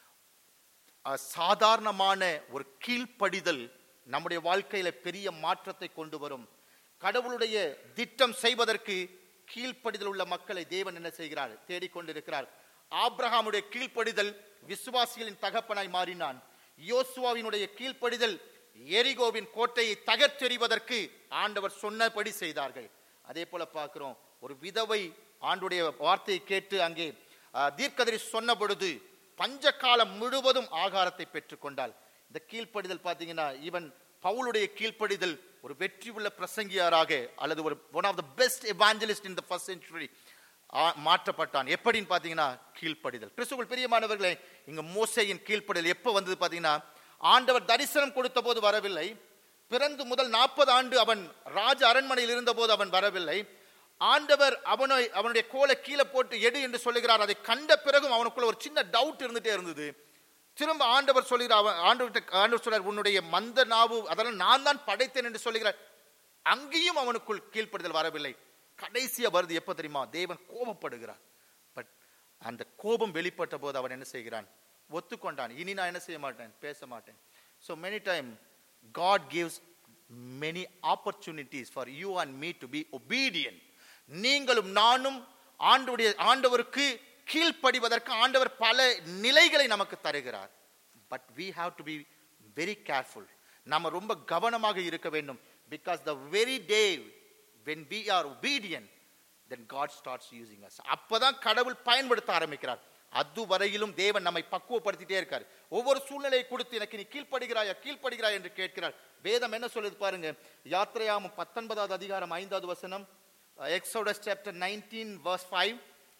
சாதாரணமான ஒரு கீழ்ப்படிதல் நம்முடைய வாழ்க்கையில பெரிய மாற்றத்தை கொண்டு வரும் கடவுளுடைய திட்டம் செய்வதற்கு கீழ்ப்படிதல் உள்ள மக்களை தேவன் என்ன செய்கிறார் தேடிக்கொண்டிருக்கிறார் ஆபிரகாமுடைய கீழ்ப்படிதல் விசுவாசிகளின் தகப்பனாய் மாறினான் யோசுவாவினுடைய கீழ்ப்படிதல் எரிகோவின் கோட்டையை தகர்த்தெறிவதற்கு ஆண்டவர் சொன்னபடி செய்தார்கள் அதே போல பார்க்கிறோம் ஒரு விதவை ஆண்டுடைய வார்த்தையை கேட்டு அங்கே ஆஹ், தீர்க்கதரி சொன்ன பொழுது பஞ்ச காலம் முழுவதும் ஆகாரத்தை பெற்றுக்கொண்டாள் இந்த கீழ்ப்படிதல் பார்த்தீங்கன்னா ஈவன் பவுலுடைய கீழ்ப்படிதல் ஒரு வெற்றி உள்ள பிரசங்கியாராக அல்லது ஒரு one of the best evangelist in the first century மாற்றப்பட்டான் எப்படின்னு பார்த்தீங்கன்னா கீழ்ப்படிதல் கிறிஸ்துவுக்குள் பிரியமானவர்களே இங்க மோசையின் கீழ்ப்படிதல் எப்போ வந்தது பார்த்தீங்கன்னா ஆண்டவர் தரிசனம் கொடுத்த போது வரவில்லை பிறந்து முதல் நாற்பது ஆண்டு அவன் ராஜ அரண்மனையில் இருந்தபோது அவன் வரவில்லை ஆண்டவர் அவனை அவனுடைய கோலை கீழே போட்டு எடு என்று சொல்லுகிறார் அதை கண்ட பிறகும் அவனுக்குள்ள ஒரு சின்ன டவுட் இருந்துட்டே இருந்தது திரும்ப ஆண்டவர் சொல்லுகிறார் அவன் ஆண்டவர்கிட்ட ஆண்டவர் சொல்றார் உன்னுடைய மந்த நாவு அதெல்லாம் நான் தான் படைத்தேன் என்று சொல்லுகிறார் அங்கேயும் அவனுக்குள் கீழ்ப்படுதல் வரவில்லை கடைசியா வருது எப்ப தெரியுமா தேவன் கோபப்படுகிறார் பட் அந்த கோபம் வெளிப்பட்ட போது அவன் என்ன செய்கிறான் ஒத்துக்கொண்டான் இனி நான் என்ன செய்ய மாட்டேன் பேச மாட்டேன் so many time God gives many opportunities for you and me to be obedient நீங்களும் நானும் ஆண்டவருடைய ஆண்டவருக்கு கீழ்ப்படிவதற்கு ஆண்டவர் பல நிலைகளை நமக்கு தருகிறார் but we have to be very careful நாம ரொம்ப கவனமாக இருக்க வேண்டும் because the very day when we are obedient then God starts using us அப்பதான் கடவுள் பயன்படுத்த ஆரம்பிக்கிறார் அதுவரையிலும் தேவன் நம்மை பக்குவப்படுத்திட்டே இருக்கார் ஒவ்வொரு சூழ்நிலையை கொடுத்து எனக்கு நீ கீழ்ப்படுகிறாயா கீழ்ப்படுகிறாய் என்று கேட்கிறார் வேதம் என்ன சொல்லுது பாருங்க யாத்திரையாமம் பத்தொன்பதாவது அதிகாரம் ஐந்தாவது வசனம் Exodus chapter nineteen verse five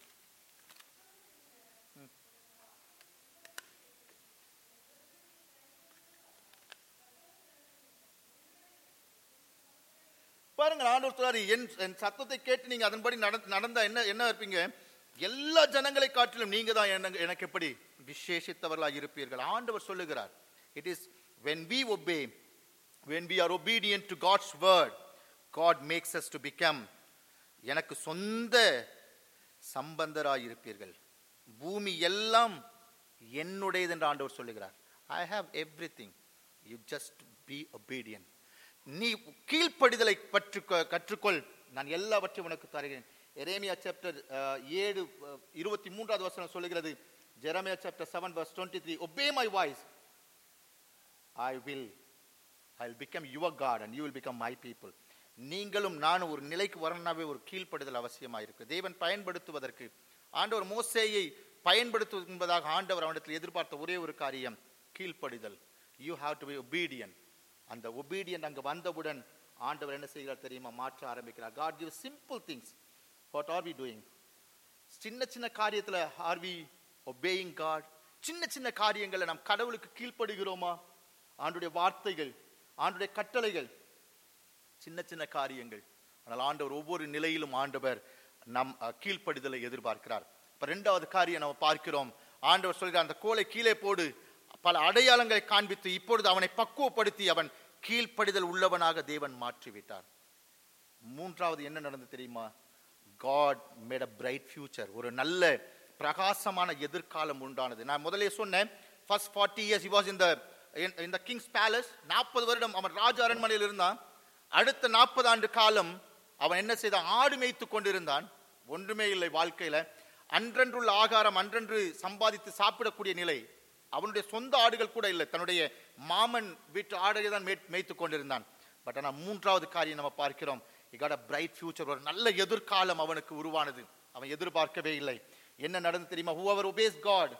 பாருங்க ஆண்டவர் சொல்றாரு என் என் சத்தத்தை கேட்டு நீங்க அதன்படி நடந்த நடந்தா என்ன என்ன இருப்பீங்க எல்லா ஜனங்களை காட்டிலும் நீங்க தான் எனக்கு- எனக்கு எப்படி விசேஷித்தவர்களாக இருப்பீர்கள் ஆண்டவர் சொல்லுகிறார் it is when we obey when we are obedient to God's word God makes us to become எனக்கு சொந்த சம்பந்தராயிருப்பீர்கள் பூமி எல்லாம் என்னுடையது என்று ஆண்டவர் சொல்லுகிறார் I have everything you just be obedient நீ கீழ்ப்படிதலை பற்றி கற்றுக்கொள் நான் எல்லாவற்றையும் உனக்கு தருகிறேன் எரேமியா சாப்டர் ஏழு அஹ், இருபத்தி மூன்றாவது வசனம் சொல்லுகிறது Jeremiah chapter seven verse twenty three obey my voice I will I will become your God and you will become my people நீங்களும் நானும் ஒரு நிலைக்கு வரணும்னாவே ஒரு கீழ்ப்படுதல் அவசியமாக இருக்கு தேவன் பயன்படுத்துவதற்கு ஆண்டவர் மோசேயை பயன்படுத்துவது என்பதாக ஆண்டவர் அவனிடத்தில் எதிர்பார்த்த ஒரே ஒரு காரியம் கீழ்ப்படிதல் you have to be obedient அந்த ஒபீடியன் அங்க வந்தவுடன் ஆண்டவர் என்ன செய்கிறார் தெரியுமா மாற்ற ஆரம்பிக்கிறார் God give simple things what are we doing சின்ன சின்ன காரியத்துல ஆர் வி ஒபேயிங் காட் சின்ன சின்ன காரியங்களை நாம் கடவுளுக்கு கீழ்ப்படுகிறோமா ஆண்டுடைய வார்த்தைகள் ஆண்டுடைய கட்டளைகள் சின்ன சின்ன காரியங்கள் ஆனால் ஆண்டவர் ஒவ்வொரு நிலையிலும் ஆண்டவர் நம் அஹ், கீழ்ப்படிதலை எதிர்பார்க்கிறார் இப்ப ரெண்டாவது காரியம் நம்ம பார்க்கிறோம் ஆண்டவர் சொல்கிறார் அந்த கோலை கீழே போடு பல அடையாளங்களை காண்பித்து இப்பொழுது அவனை பக்குவப்படுத்தி அவன் கீழ்ப்படிதல் உள்ளவனாக தேவன் மாற்றிவிட்டார் மூன்றாவது என்ன நடந்தது தெரியுமா God made a bright future ஒரு நல்ல பிரகாசமான எதிர்காலம் உண்டானது நான் முதலே சொன்னேன் first forty years he was in the in, in the king's palace நாற்பது வருடம் அவன் ராஜ அரண்மனையில் இருந்தான் அடுத்த நாற்பது ஆண்டு காலம் அவன் என்ன செய்தான் ஆடு மேய்த்து கொண்டிருந்தான் ஒன்றுமே இல்லை வாழ்க்கையில அன்றன்றுள்ள ஆகாரம் அன்றன்று சம்பாதித்து சாப்பிடக்கூடிய நிலை அவனுடைய சொந்த ஆடுகள் கூட இல்லை தன்னுடைய மாமன் வீட்டு ஆடுகளை தான் மேய் மேய்த்து கொண்டிருந்தான் பட் ஆனால் மூன்றாவது காரியம் நம்ம பார்க்கிறோம் got a பிரைட் ஃபியூச்சர் ஒரு நல்ல எதிர்காலம் அவனுக்கு உருவானது அவன் எதிர்பார்க்கவே இல்லை என்ன நடந்து தெரியுமா whoever obeys God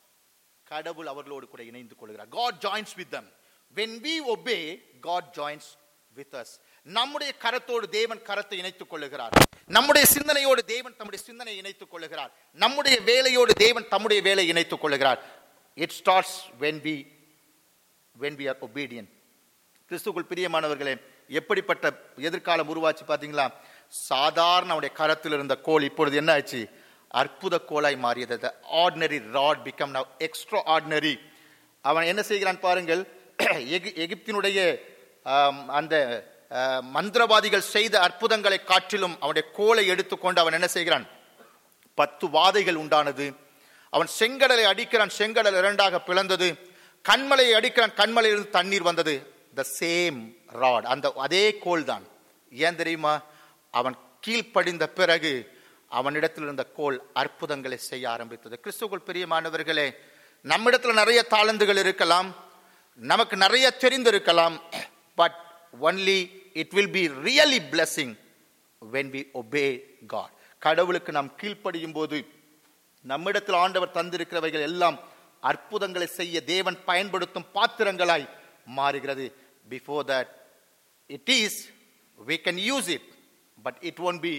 கடவுள் அவர்களோடு கூட இணைந்து கொள்கிறார் God joins with them when we obey God joins with us நம்முடைய கரத்தோடு தேவன் கரத்தை இணைத்துக் கொள்ளுகிறார் நம்முடைய சிந்தனையோடு தேவன் தம்முடைய சிந்தனையை இணைத்துக் கொள்ளுகிறார் நம்முடைய வேலையோடு தேவன் தம்முடைய வேலையை இணைத்துக் கொள்ளுகிறார் it starts when we when we are obedient கிறிஸ்துக்குள் பிரியமானவர்களே எப்படிப்பட்ட எதிர்காலம் உருவாச்சு பாத்தீங்களா சாதாரண அவனுடைய கரத்தில் இருந்த கோல் இப்பொழுது என்ன ஆச்சு அற்புத கோலாய் மாறியது ordinary rod become now extraordinary அவன் என்ன செய்கிறான் பாருங்கள் எகி எகிப்தினுடைய ஆம், அந்த ஆ, மந்திரவாதிகள் செய்த அற்புதங்களை காட்டிலும் அவனுடைய கோலை எடுத்துக்கொண்டு அவன் என்ன செய்கிறான் பத்து வாதைகள் உண்டானது அவன் செங்கடலை அடிக்கிறான் செங்கடல் இரண்டாக பிளந்தது கண்மலையை அடிக்கிறான் கண்மலையிலிருந்து தண்ணீர் வந்தது த சேம் ராட் அந்த அதே கோல் தான் ஏன் தெரியுமா அவன் கீழ்ப்படிந்த பிறகு அவனிடத்தில் இருந்த கோல் அற்புதங்களை செய்ய ஆரம்பித்தது கிறிஸ்துக்குள் பிரியமானவர்களே நம்மிடத்துல நிறைய தாளந்துகள் இருக்கலாம் நமக்கு நிறைய தெரிந்திருக்கலாம் but only it will be really blessing when we obey God கடவுளுக்கு நாம் கீழ்ப்படியும் போது நம்மிடத்தில் ஆண்டவர் தந்திருக்கிறவைகள் எல்லாம் அற்புதங்களை செய்ய தேவன் பயன்படுத்தும் பாத்திரங்களாய் மாறுகிறது before that it is we can use it but it won't be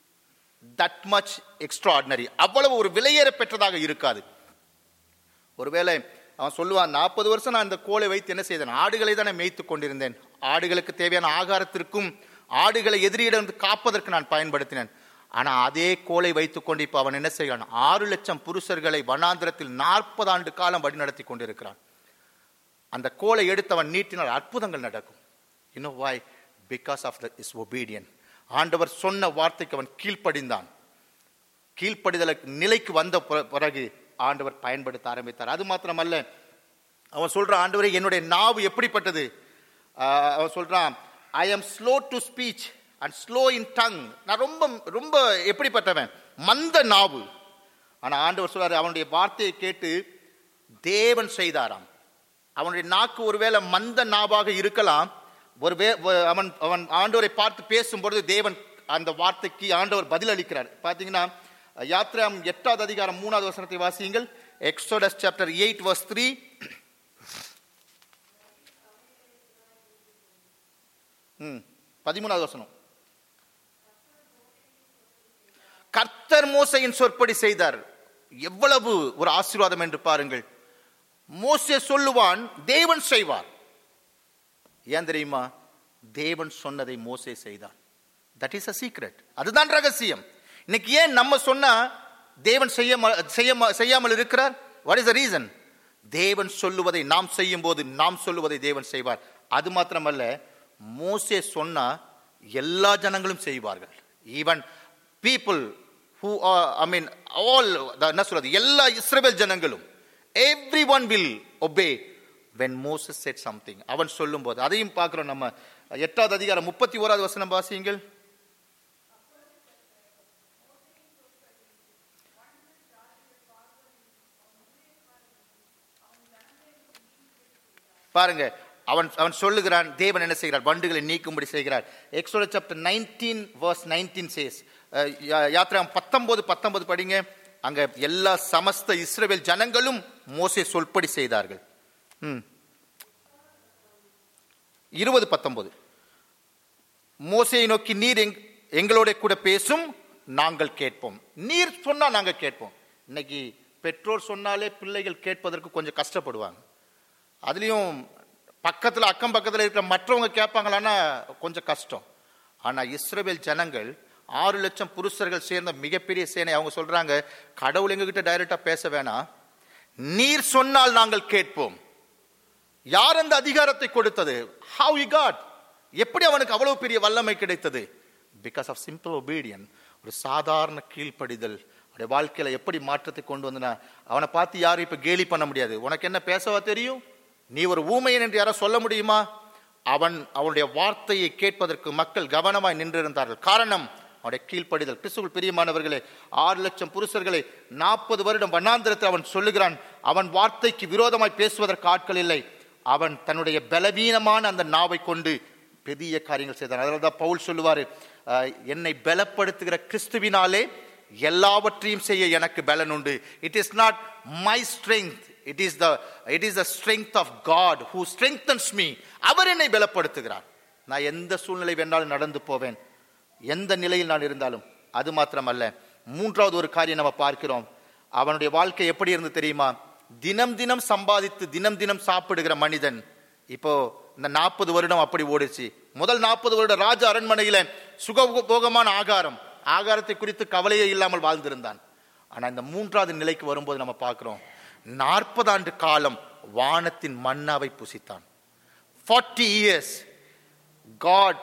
that much extraordinary அவ்வளவு ஒரு விலையேற பெற்றதாக இருக்காது ஒருவேளை அவன் சொல்லுவான் நாற்பது வருஷம் நான் இந்த கோலை வைத்து என்ன செய்தேன் ஆடுகளை தானே மேய்த்து கொண்டிருந்தேன் ஆடுகளுக்கு தேவையான ஆகாரத்திற்கும் ஆடுகளை எதிரியிடம் காப்பதற்கு நான் பயன்படுத்தினேன் ஆனா அதே கோலை வைத்துக்கொண்டு இப்ப அவன் என்ன செய்கிறான் ஆறு லட்சம் புருஷர்களை வனாந்திரத்தில் நாற்பது ஆண்டு காலம் வழிநடத்தி கொண்டிருக்கிறான் அந்த கோலை எடுத்து அவன் நீட்டினால் அற்புதங்கள் நடக்கும் இன்னும் வாய் because of the is obedient ஆண்டவர் சொன்ன வார்த்தைக்கு அவன் கீழ்ப்படிந்தான் கீழ்ப்படிதல நிலைக்கு வந்த பிற- பிறகு ஆண்டவர் பயன்படுத்த ஆரம்பித்தார் அது மாத்திரமல்ல அவன் சொல்றான் ஆண்டவரே என்னுடைய நாவு எப்படிப்பட்டது ஆஹ் அவன் சொல்றான் I am slow to speech and slow in tongue நான் ரொம்ப ரொம்ப எப்படிப்பட்டவன் மந்த நாவு ஆனா ஆண்டவர் சொல்றாரு அவனுடைய வார்த்தையை கேட்டு தேவன் செய்தாராம் அவனுடைய நாக்கு ஒருவேளை மந்த நாவாக இருக்கலாம் ஒரு வே வ- அவன் அவன் ஆண்டவரை பார்த்து பேசும்பொழுது தேவன் அந்த வார்த்தைக்கு ஆண்டவர் பதில் அளிக்கிறார் பார்த்தீங்கன்னா யாத்ராம் எட்டாவது அதிகாரம் மூணாவது வசனத்தை வாசியுங்கள் Exodus chapter eight verse three ம் பதிமூணாவது வசனம் கர்த்தர் மோசையின் சொற்படி செய்தார் எவ்வளவு ஒரு ஆசீர்வாதம் என்று பாருங்கள் மோசே சொல்லுவான் தேவன் செய்வார் ஏன் தெரியுமா தேவன் சொன்னதை மோசே செய்தான் தட் இஸ் அ சீக்ரெட் அதுதான் ரகசியம் இன்னைக்கு ஏன் நம்ம சொன்னா தேவன் செய்ய செய்ய செய்யாமல் இருக்கிறார் வாட் இஸ் த ரீசன் தேவன் சொல்லுவதை நாம் செய்யும் போது நாம் சொல்லுவதை தேவன் செய்வார் அது மாத்திரமல்ல மோசே சொன்னா எல்லா ஜனங்களும் செய்வார்கள் even people who are i mean all the- என்ன சொல்றது எல்லா இஸ்ரவேல் ஜனங்களும் everyone will obey when moses said something அவன் சொல்லும்போது அதையும் பார்க்கிறோம் நம்ம எட்டாவது அதிகாரம் முப்பத்தி ஓராவது வசனம் வாசியுங்கள் பாருங்க அவன் அவன் சொல்லுகிறான் தேவன் என்ன செய்கிறார் வண்டுகளை நீக்கும்படி செய்கிறார் Exodus chapter nineteen verse nineteen says யாத்திரா பத்தொன்பது பத்தொன்பது படிங்க அங்க எல்லா சமஸ்த இஸ்ரவேல் ஜனங்களும் மோசே சொல்படி செய்தார்கள் ம் இருபது பத்தொன்பது மோசையை நோக்கி நீர் எங் எங்களோட கூட பேசும் நாங்கள் கேட்போம் நீர் சொன்னா நாங்க கேட்போம் இன்னைக்கு பெற்றோர் சொன்னாலே பிள்ளைகள் கேட்பதற்கு கொஞ்சம் கஷ்டப்படுவாங்க அதுலேயும் பக்கத்தில் அக்கம் பக்கத்தில் இருக்கிற மற்றவங்க கேட்பாங்களான்னா கொஞ்சம் கஷ்டம் ஆனால் இஸ்ரவேல் ஜனங்கள் ஆறு லட்சம் புருஷர்கள் சேர்ந்த மிகப்பெரிய சேனை அவங்க சொல்றாங்க கடவுள் எங்ககிட்ட டைரக்டா பேச வேணாம் நீர் சொன்னால் நாங்கள் கேட்போம் யார் அந்த அதிகாரத்தை கொடுத்தது how he got எப்படி அவனுக்கு அவ்வளவு பெரிய வல்லமை கிடைத்தது பிகாஸ் ஆஃப் சிம்பிள் ஒபீடியன் ஒரு சாதாரண கீழ்ப்படிதல் அவருடைய வாழ்க்கையில எப்படி மாற்றத்தை கொண்டு வந்தனா அவனை பார்த்து யாரும் இப்ப கேலி பண்ண முடியாது உனக்கு என்ன பேசவா தெரியும் நீ ஒரு ஊமையன் என்று யாரோ சொல்ல முடியுமா அவன் அவனுடைய வார்த்தையை கேட்பதற்கு மக்கள் கவனமாய் நின்றிருந்தார்கள் காரணம் அவனுடைய கீழ்ப்படிதல் கிறிஸ்துவுள் பிரியமானவர்களே ஆறு லட்சம் புருஷர்களை நாற்பது வருடம் வண்ணாந்திரத்தில் அவன் சொல்லுகிறான் அவன் வார்த்தைக்கு விரோதமாய் பேசுவதற்கு ஆட்கள் இல்லை அவன் தன்னுடைய பலவீனமான அந்த நாவை கொண்டு பெரிய காரியங்கள் செய்தான் அதனால தான் பவுல் சொல்லுவாரு அஹ், என்னை பலப்படுத்துகிற கிறிஸ்துவினாலே எல்லாவற்றையும் செய்ய எனக்கு பலன் உண்டு it is not my strength it is the it is the strength of God who strengthens me அவர் என்னை பலப்படுத்துகிறார் நான் எந்த சூழ்நிலை வேணாலும் நடந்து போவேன் எந்த நிலையில் நான் இருந்தாலும் அது மாத்திரமல்ல மூன்றாவது ஒரு காரியம் நம்ம பார்க்கிறோம் அவனுடைய வாழ்க்கை எப்படி இருந்து தெரியுமா தினம் தினம் சம்பாதித்து தினம் தினம் சாப்பிடுகிற மனிதன் இப்போ இந்த நாற்பது வருடம் அப்படி ஓடிச்சு முதல் நாற்பது வருடம் ராஜ அரண்மனையில சுகபோகமான ஆகாரம் ஆகாரத்தை குறித்து கவலையே இல்லாமல் வாழ்ந்திருந்தான் ஆனா இந்த மூன்றாவது நிலைக்கு வரும்போது நம்ம பார்க்கிறோம் நாற்பது ஆண்டு காலம் வானத்தின் மன்னாவை புசித்தான் 40 years God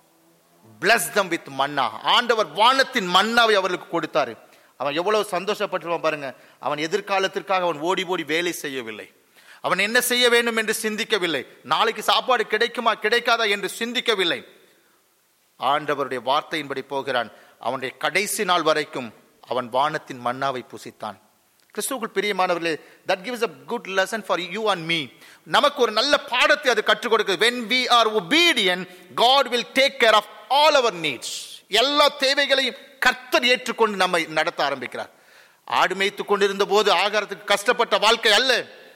bless them with manna ஆண்டவர் வானத்தின் மன்னாவை அவர்களுக்கு கொடுத்தாரு அவன் எவ்வளவு சந்தோஷப்பட்டிருப்பான் பாருங்க அவன் எதிர்காலத்திற்காக அவன் ஓடி ஓடி வேலை செய்யவில்லை அவன் என்ன செய்ய வேண்டும் என்று சிந்திக்கவில்லை நாளைக்கு சாப்பாடு கிடைக்குமா கிடைக்காதா என்று சிந்திக்கவில்லை ஆண்டவருடைய வார்த்தையின்படி போகிறான் அவனுடைய கடைசி நாள் வரைக்கும் அவன் வானத்தின் மன்னாவை புசித்தான் கிறிஸ்துவுக்குள் பிரியமானவர்களே that gives a good lesson for you and me நமக்கு ஒரு நல்ல பாடத்தை அது கற்றுக் கொடுக்குது when we are obedient god will take care of all our needs எல்லா தேவைகளையும் கர்த்தர் ஏற்றுக்கொண்டு நம்மை நடத்த ஆரம்பிக்கிறார் ஆடு மேய்த்து கொண்டிருந்த போது ஆகாரத்துக்கு கஷ்டப்பட்ட வாழ்க்கை அல்ல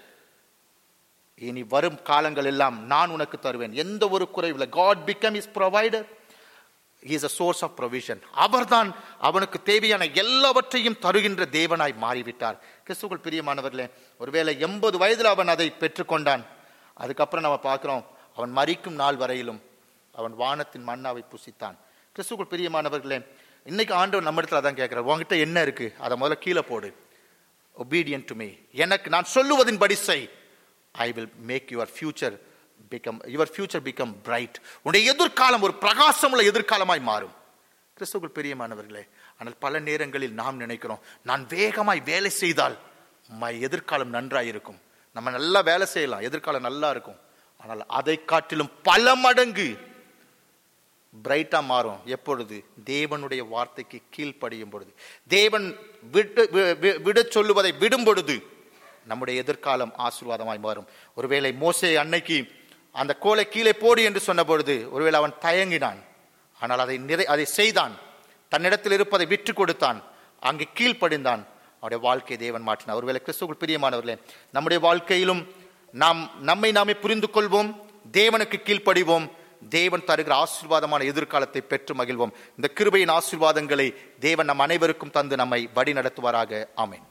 இனி வரும் காலங்கள் எல்லாம் நான் உனக்கு தருவேன் எந்த ஒரு குறைவில்லை God become his provider is a source of provision அவர்தான் அவனுக்கு தேவையான எல்லாவற்றையும் தருகின்ற தேவனாய் மாறிவிட்டார் கிறிஸ்துக்குள் பிரியமானவர்களே ஒருவேளை எண்பது வயதில் அவன் அதை பெற்றுக்கொண்டான் அதுக்கப்புறம் நம்ம பார்க்கிறோம் அவன் மறிக்கும் நாள் வரையிலும் அவன் வானத்தின் மன்னாவை புசித்தான் கிறிஸ்துக்குள் பிரியமானவர்களே இன்னைக்கு ஆண்டவர் நம்ம இடத்துல அதான் கேட்கிறார் உன்கிட்ட என்ன இருக்கு அதை முதல்ல கீழே போடு obedient டு மீ எனக்கு நான் சொல்லுவதின்படி செய் I will make your future become your future become bright உன்னுடைய எதிர்காலம் ஒரு பிரகாசமுள்ள எதிர்காலமாய் மாறும் கிறிஸ்துவுக்குள் பிரியமானவர்களே ஆனால் பல நேரங்களில் நாம் நினைக்கிறோம் நான் வேகமாய் வேலை செய்தால் மை எதிர்காலம் நன்றாய் இருக்கும் நம்ம நல்லா வேலை செய்யலாம் எதிர்காலம் நல்லா இருக்கும் ஆனால் அதை காட்டிலும் பல மடங்கு பிரைட்டா மாறும் எப்பொழுது தேவனுடைய வார்த்தைக்கு கீழ்ப்படியும் பொழுது தேவன் விட்டு வி- வி- விடச் சொல்லுவதை விடும் பொழுது நம்முடைய எதிர்காலம் ஆசீர்வாதமாய் மாறும் ஒருவேளை மோசே அன்னைக்கு அந்த கோலை கீழே போடு என்று சொன்ன பொழுது ஒருவேளை அவன் தயங்கினான் ஆனால் அதை நிறை அதை செய்தான் தன்னிடத்தில் இருப்பதை விற்று கொடுத்தான் அங்கே கீழ்ப்படிந்தான் அவருடைய வாழ்க்கையை தேவன் மாற்றினார் ஒருவேளை கிறிஸ்துவுக்குள் பிரியமானவர்களே நம்முடைய வாழ்க்கையிலும் நாம் நம்மை நாமே புரிந்து கொள்வோம் தேவனுக்கு கீழ்ப்படிவோம் தேவன் தருகிற ஆசீர்வாதமான எதிர்காலத்தை பெற்று மகிழ்வோம் இந்த கிருபையின் ஆசீர்வாதங்களை தேவன் நம் அனைவருக்கும் தந்து நம்மை வழி நடத்துவாராக ஆமென்